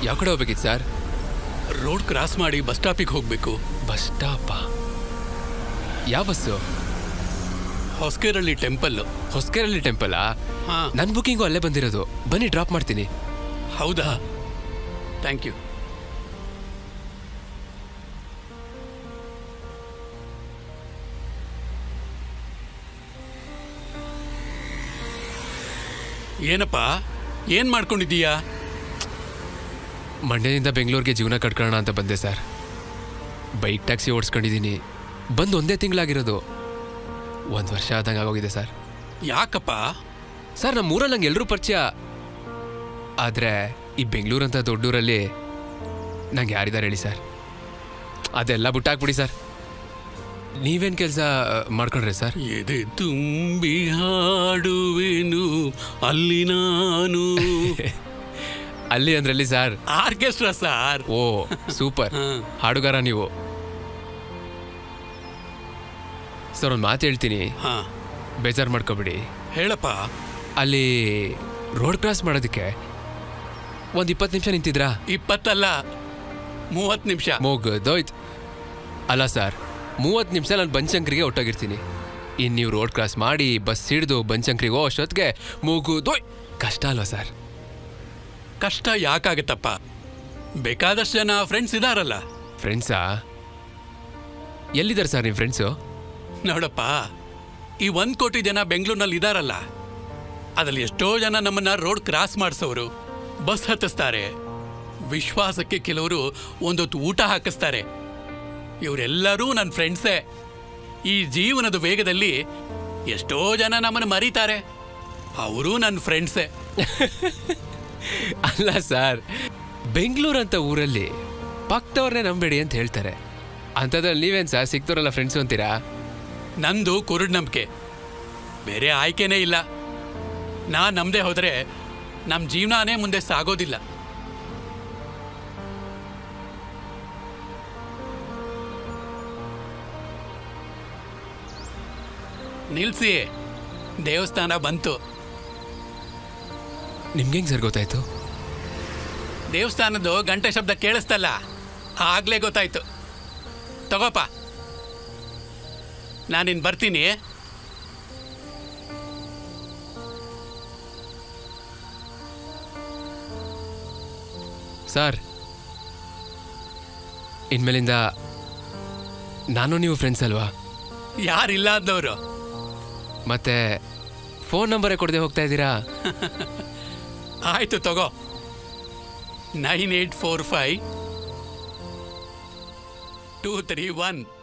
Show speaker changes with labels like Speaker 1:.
Speaker 1: ಯಾವ ಕಡೆ ಹೋಗ್ಬೇಕಿತ್ತು ಸರ್
Speaker 2: ರೋಡ್ ಕ್ರಾಸ್ ಮಾಡಿ ಬಸ್ ಸ್ಟಾಪಿಗೆ ಹೋಗ್ಬೇಕು
Speaker 1: ಬಸ್ ಸ್ಟಾಪ ಯಾವ ಬಸ್ಸು
Speaker 2: ಹೊಸಕೆರಳ್ಳಿ ಟೆಂಪಲ್
Speaker 1: ಹೊಸಕೆರಳ್ಳಿ ಟೆಂಪಲಾ
Speaker 2: ಹಾ
Speaker 1: ನನ್ನ ಬುಕ್ಕಿಂಗು ಅಲ್ಲೇ ಬಂದಿರೋದು ಬನ್ನಿ ಡ್ರಾಪ್ ಮಾಡ್ತೀನಿ
Speaker 2: ಹೌದಾ ಥ್ಯಾಂಕ್ ಯು ಏನಪ್ಪ ಏನ್ ಮಾಡ್ಕೊಂಡಿದ್ದೀಯಾ
Speaker 1: ಮಂಡ್ಯದಿಂದ ಬೆಂಗಳೂರಿಗೆ ಜೀವನ ಕಟ್ಕೊಳ್ಳೋಣ ಅಂತ ಬಂದೆ ಸರ್ ಬೈಕ್ ಟ್ಯಾಕ್ಸಿ ಓಡಿಸ್ಕೊಂಡಿದ್ದೀನಿ ಬಂದು ಒಂದೇ ತಿಂಗಳಾಗಿರೋದು ಒಂದು ವರ್ಷ ಆದಂಗೆ ಆಗೋಗಿದೆ ಸರ್
Speaker 2: ಯಾಕಪ್ಪ
Speaker 1: ಸರ್ ನಮ್ಮ ಊರಲ್ಲಿ ನಂಗೆ ಎಲ್ಲರೂ ಪರಿಚಯ ಆದರೆ ಈ ಬೆಂಗಳೂರಂತ ದೊಡ್ಡೂರಲ್ಲಿ ನಂಗೆ ಯಾರಿದ್ದಾರೆ ಹೇಳಿ ಸರ್ ಅದೆಲ್ಲ ಬಿಟ್ಟಾಕ್ಬಿಡಿ ಸರ್ ನೀವೇನು ಕೆಲಸ ಮಾಡ್ಕೊಂಡ್ರೆ ಸರ್
Speaker 2: ಎದೆ ತುಂಬಿ ಹಾಡುವೆನು ಅಲ್ಲಿ ನಾನು
Speaker 1: ಅಲ್ಲಿ ಅಂದ್ರಲ್ಲಿ ಸರ್
Speaker 2: ಆರ್ಕೆಸ್ಟ್ರಾ ಸಾರ್
Speaker 1: ಓ ಸೂಪರ್
Speaker 2: ಹಾ.
Speaker 1: ಹಾಡುಗಾರ ನೀವು ಸರ್ ಒಂದು ಮಾತು ಹೇಳ್ತೀನಿ
Speaker 2: ಹಾ
Speaker 1: ಬೇಜಾರು ಮಾಡ್ಕೊಬಿಡಿ
Speaker 2: ಹೇಳಪ್ಪ
Speaker 1: ಅಲ್ಲಿ ರೋಡ್ ಕ್ರಾಸ್ ಮಾಡೋದಕ್ಕೆ ಒಂದು ಇಪ್ಪತ್ತು ನಿಮಿಷ ನಿಂತಿದ್ರಾ
Speaker 2: ಇಪ್ಪತ್ತಲ್ಲ ಮೂವತ್ತು ನಿಮಿಷ
Speaker 1: ಮುಗ್ದೋಯ್ತು ಅಲ್ಲ ಸರ್ ಮೂವತ್ತು ನಿಮಿಷ ನಾನು ಬನಶಂಕರಿಗೆ ಹೊಟ್ಟೋಗಿರ್ತೀನಿ ಇನ್ನು ನೀವು ರೋಡ್ ಕ್ರಾಸ್ ಮಾಡಿ ಬಸ್ ಹಿಡಿದು ಬನಶಂಕರಿಗೆ ಹೋಗೋ ಅಷ್ಟೊತ್ತಿಗೆ ಮುಗುದೋಯ್ ಕಷ್ಟ ಅಲ್ವಾ ಸರ್
Speaker 2: ಕಷ್ಟ ಯಾಕಾಗತ್ತಪ್ಪ ಬೇಕಾದಷ್ಟು ಜನ ಫ್ರೆಂಡ್ಸ್ ಇದಾರಲ್ಲ
Speaker 1: ಫ್ರೆಂಡ್ಸಾ ಎಲ್ಲಿದ್ದಾರೆ ಸರ್ ನಿಮ್ಮ ಫ್ರೆಂಡ್ಸು
Speaker 2: ನೋಡಪ್ಪ ಈ ಒಂದ್ ಕೋಟಿ ಜನ ಬೆಂಗಳೂರಿನಲ್ಲಿ ಇದಾರಲ್ಲ ಅದ್ರಲ್ಲಿ ಎಷ್ಟೋ ಜನ ನಮ್ಮನ್ನ ರೋಡ್ ಕ್ರಾಸ್ ಮಾಡಿಸೋರು ಬಸ್ ಹತ್ತಿಸ್ತಾರೆ ವಿಶ್ವಾಸಕ್ಕೆ ಕೆಲವರು ಒಂದೊತ್ತು ಊಟ ಹಾಕಿಸ್ತಾರೆ ಇವರೆಲ್ಲರೂ ನನ್ನ ಫ್ರೆಂಡ್ಸೇ ಈ ಜೀವನದ ವೇಗದಲ್ಲಿ ಎಷ್ಟೋ ಜನ ನಮ್ಮನ್ನು ಮರೀತಾರೆ ಅವರು ನನ್ನ ಫ್ರೆಂಡ್ಸೇ
Speaker 1: ಅಲ್ಲ ಸರ್ ಬೆಂಗಳೂರು ಅಂತ ಊರಲ್ಲಿ ಪಕ್ಕದವ್ರನ್ನೇ ನಂಬೇಡಿ ಅಂತ ಹೇಳ್ತಾರೆ ಅಂಥದ್ರಲ್ಲಿ ನೀವೇನು ಸರ್ ಸಿಕ್ತವ್ರಲ್ಲ ಫ್ರೆಂಡ್ಸು ಅಂತೀರಾ
Speaker 2: ನಂದು ಕುರುಡ್ ನಂಬಿಕೆ ಬೇರೆ ಆಯ್ಕೆನೇ ಇಲ್ಲ ನಾ ನಮ್ದೇ ಹೋದರೆ ನಮ್ಮ ಜೀವನನೇ ಮುಂದೆ ಸಾಗೋದಿಲ್ಲ ನಿಲ್ಸಿ ದೇವಸ್ಥಾನ ಬಂತು
Speaker 1: ನಿಮ್ಗೆ ಹೆಂಗೆ ಸರ್ ಗೊತ್ತಾಯ್ತು
Speaker 2: ದೇವಸ್ಥಾನದ್ದು ಗಂಟೆ ಶಬ್ದ ಕೇಳಿಸ್ತಲ್ಲ ಆಗ್ಲೇ ಗೊತ್ತಾಯ್ತು ತಗೋಪ ನಾನಿನ್ ಬರ್ತೀನಿ
Speaker 1: ಸರ್ ಇನ್ಮೇಲಿಂದ ನಾನು ನೀವು ಫ್ರೆಂಡ್ಸ್ ಅಲ್ವಾ
Speaker 2: ಯಾರಿಲ್ಲ ಅಂದವರು
Speaker 1: ಮತ್ತೆ ಫೋನ್ ನಂಬರೇ ಕೊಡದೆ ಹೋಗ್ತಾ ಇದ್ದೀರಾ
Speaker 2: ಆಯ್ತು ತಗೋ nine eight four five two three one